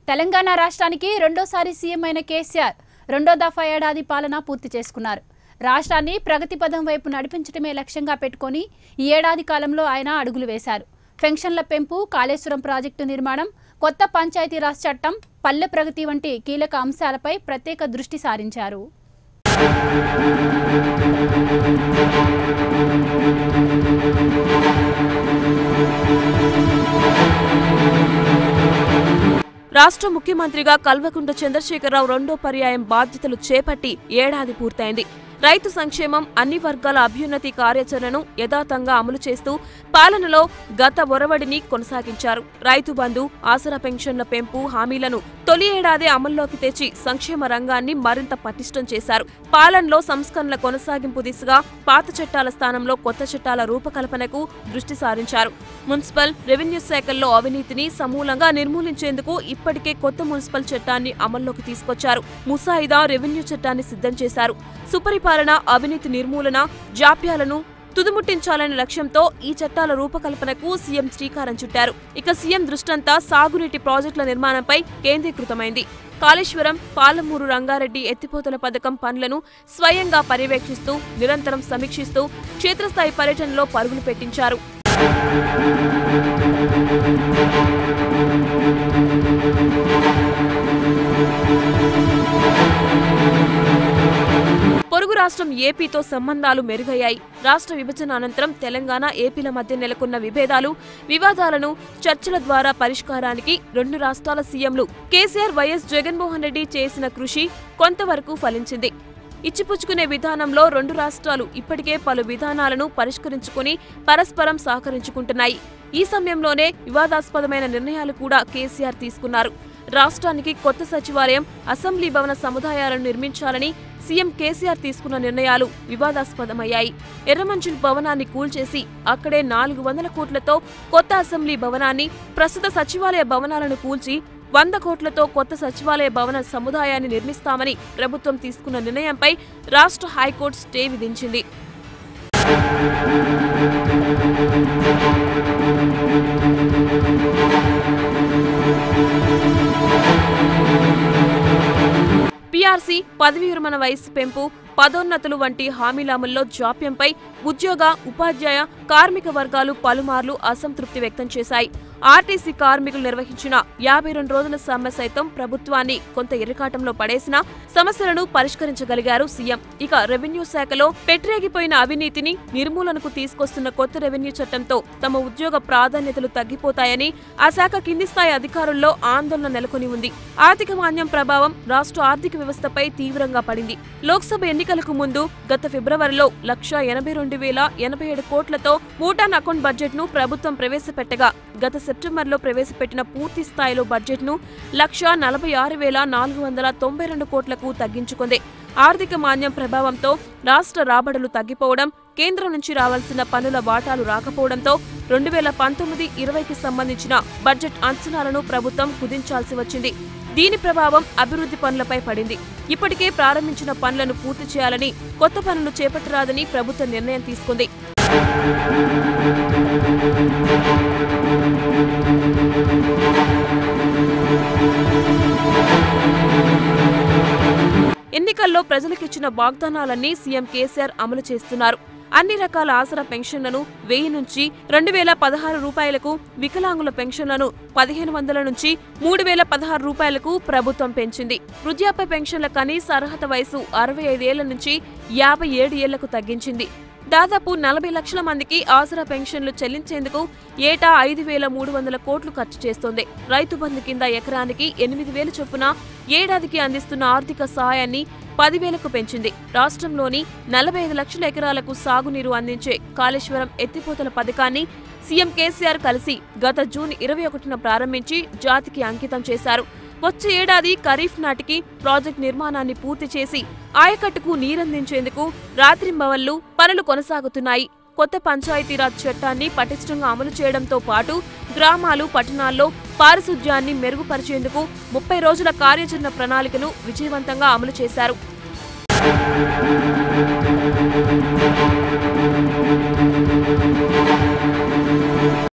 తెలంగాణ రాష్ట్రానికి రెండోసారి సీఎం అయిన కేసీఆర్ రెండో దఫా ఏడాది పాలన పూర్తి చేసుకున్నారు రాష్ట్రాన్ని ప్రగతి పదం వైపు నడిపించడమే లక్ష్యంగా పెట్టుకొని ఈ ఏడాది కాలంలో ఆయన అడుగులు వేశారు పెన్షన్ల పెంపు కాళేశ్వరం ప్రాజెక్టు నిర్మాణం కొత్త పంచాయతీరాజ్ చట్టం పల్లె ప్రగతి వంటి కీలక అంశాలపై ప్రత్యేక దృష్టి సారించారు రాష్ట్ర ముఖ్యమంత్రిగా కల్వకుంట్ల చంద్రశేఖరరావు రెండో పర్యాయం బాధ్యతలు చేపట్టి ఏడాది పూర్తయింది రైతు సంక్షేమం అన్ని వర్గాల అభ్యున్నతి కార్యాచరణను యథాతంగా అమలు చేస్తూ పాలనలో గత ఒరవడిని కొనసాగించారు రైతు బంధు ఆసరా పెన్షన్ల పెంపు హామీలను తొలి ఏడాది అమల్లోకి తెచ్చి సంక్షేమ రంగాన్ని మరింత పటిష్టం చేశారు పాలనలో సంస్కరణల కొనసాగింపు దిశగా పాత చట్టాల స్థానంలో కొత్త చట్టాల రూపకల్పనకు దృష్టి సారించారు మున్సిపల్ రెవెన్యూ శాఖల్లో అవినీతిని సమూలంగా నిర్మూలించేందుకు ఇప్పటికే కొత్త మున్సిపల్ చట్టాన్ని అమల్లోకి తీసుకొచ్చారు ముసాయిదా రెవెన్యూ చట్టాన్ని సిద్ధం చేశారు సుపరిపాలన అవినీతి నిర్మూలన జాప్యాలను తుదుముట్టించాలనే లక్ష్యంతో ఈ చట్టాల రూపకల్పనకు సీఎం శ్రీకారం చుట్టారు ఇక సీఎం దృష్టంతా సాగునీటి ప్రాజెక్టుల నిర్మాణంపై కేంద్రీకృతమైంది కాళేశ్వరం పాలమూరు రంగారెడ్డి ఎత్తిపోతల పథకం పనులను స్వయంగా పర్యవేక్షిస్తూ నిరంతరం సమీక్షిస్తూ క్షేత్రస్థాయి పర్యటనలో పరుగులు పెట్టించారు పొరుగు రాష్ట్రం ఏపీతో సంబంధాలు మెరుగయ్యాయి రాష్ట్ర విభజన అనంతరం తెలంగాణ ఏపీల మధ్య నెలకొన్న విభేదాలు వివాదాలను చర్చల ద్వారా పరిష్కారానికి రెండు రాష్ట్రాల సీఎంలు కేసీఆర్ వైఎస్ జగన్మోహన్ రెడ్డి చేసిన కృషి కొంతవరకు ఫలించింది ఇచ్చిపుచ్చుకునే విధానంలో రెండు రాష్ట్రాలు ఇప్పటికే పలు విధానాలను పరిష్కరించుకుని పరస్పరం సహకరించుకుంటున్నాయి ఈ సమయంలోనే వివాదాస్పదమైన నిర్ణయాలు కూడా కేసీఆర్ తీసుకున్నారు రాష్ట్రానికి కొత్త సచివాలయం అసెంబ్లీ భవన సముదాయాలను నిర్మించాలని సీఎం కేసీఆర్ తీసుకున్న నిర్ణయాలు వివాదాస్పదమయ్యాయి ఎర్రమంచుల్ భవనాన్ని కూల్చేసి అక్కడే నాలుగు వందల కోట్లతో కొత్త అసెంబ్లీ భవనాన్ని ప్రస్తుత సచివాలయ భవనాలను కూల్చి వంద కోట్లతో కొత్త సచివాలయ భవన సముదాయాన్ని నిర్మిస్తామని ప్రభుత్వం తీసుకున్న నిర్ణయంపై రాష్ట్ర హైకోర్టు స్టే విధించింది పీఆర్సీ పదవీ విరమణ వయసు పెంపు పదోన్నతులు వంటి హామీల అమల్లో జాప్యంపై ఉద్యోగ ఉపాధ్యాయ కార్మిక వర్గాలు పలుమార్లు అసంతృప్తి వ్యక్తం చేశాయి ఆర్టీసీ కార్మికులు నిర్వహించిన యాభై రెండు రోజుల సమ్మె సైతం ప్రభుత్వాన్ని కొంత ఇరకాటంలో పడేసినా సమస్యలను పరిష్కరించగలిగారు సీఎం ఇక రెవెన్యూ శాఖలో పెట్టరేగిపోయిన అవినీతిని నిర్మూలనకు తీసుకొస్తున్న కొత్త రెవెన్యూ చట్టంతో తమ ఉద్యోగ ప్రాధాన్యతలు తగ్గిపోతాయని ఆ శాఖ కింది స్థాయి అధికారుల్లో ఆందోళన నెలకొని ఉంది ఆర్థిక మాన్యం ప్రభావం రాష్ట్ర ఆర్థిక వ్యవస్థపై తీవ్రంగా పడింది లోక్సభ ఎన్నికలకు ముందు గత ఫిబ్రవరిలో లక్ష ఎనభై రెండు వేల ఎనభై ఏడు కోట్లతో భూటాన్ అకౌంట్ బడ్జెట్ ను ప్రభుత్వం ప్రవేశపెట్టగా గత సెప్టెంబర్లో ప్రవేశపెట్టిన పూర్తి స్థాయిలో బడ్జెట్ను లక్ష నలభై ఆరు వేల నాలుగు వందల తొంభై రెండు కోట్లకు తగ్గించుకుంది ఆర్థిక మాన్యం ప్రభావంతో రాష్ట్ర రాబడులు తగ్గిపోవడం కేంద్రం నుంచి రావాల్సిన పన్నుల వాటాలు రాకపోవడంతో రెండు వేల పంతొమ్మిది ఇరవైకి సంబంధించిన బడ్జెట్ అంచనాలను ప్రభుత్వం కుదించాల్సి వచ్చింది దీని ప్రభావం అభివృద్ధి పనులపై పడింది ఇప్పటికే ప్రారంభించిన పనులను పూర్తి చేయాలని కొత్త పనులు చేపట్టరాదని ప్రభుత్వం నిర్ణయం తీసుకుంది ఎన్నికల్లో ప్రజలకిచ్చిన వాగ్దానాలన్నీ సీఎం కేసీఆర్ అమలు చేస్తున్నారు అన్ని రకాల ఆసరా పెన్షన్లను వెయ్యి నుంచి రెండు వేల పదహారు రూపాయలకు వికలాంగుల పెన్షన్లను పదిహేను వందల నుంచి మూడు వేల పదహారు రూపాయలకు ప్రభుత్వం పెంచింది వృద్ధాప్య పెన్షన్ల కనీస అర్హత వయసు అరవై ఐదేళ్ల నుంచి యాభై ఏడు ఏళ్లకు తగ్గించింది దాదాపు నలభై లక్షల మందికి ఆసరా పెన్షన్లు చెల్లించేందుకు ఏటా ఐదు వేల మూడు వందల కోట్లు ఖర్చు చేస్తోంది రైతు బంధు కింద ఎకరానికి ఎనిమిది వేల చొప్పున ఏడాదికి అందిస్తున్న ఆర్థిక సహాయాన్ని పదివేలకు పెంచింది రాష్ట్రంలోని నలభై ఐదు లక్షల ఎకరాలకు సాగునీరు అందించే కాళేశ్వరం ఎత్తిపోతల పథకాన్ని సీఎం కేసీఆర్ కలిసి గత జూన్ ఇరవై ఒకటిన ప్రారంభించి జాతికి అంకితం చేశారు వచ్చే ఏడాది ఖరీఫ్ నాటికి ప్రాజెక్ట్ నిర్మాణాన్ని పూర్తి చేసి ఆయకట్టుకు నీరందించేందుకు రాత్రింబవళ్లు పనులు కొనసాగుతున్నాయి కొత్త పంచాయతీరాజ్ చట్టాన్ని పటిష్టంగా అమలు చేయడంతో పాటు గ్రామాలు పట్టణాల్లో పారిశుధ్యాన్ని మెరుగుపరిచేందుకు ముప్పై రోజుల కార్యాచరణ ప్రణాళికను విజయవంతంగా అమలు చేశారు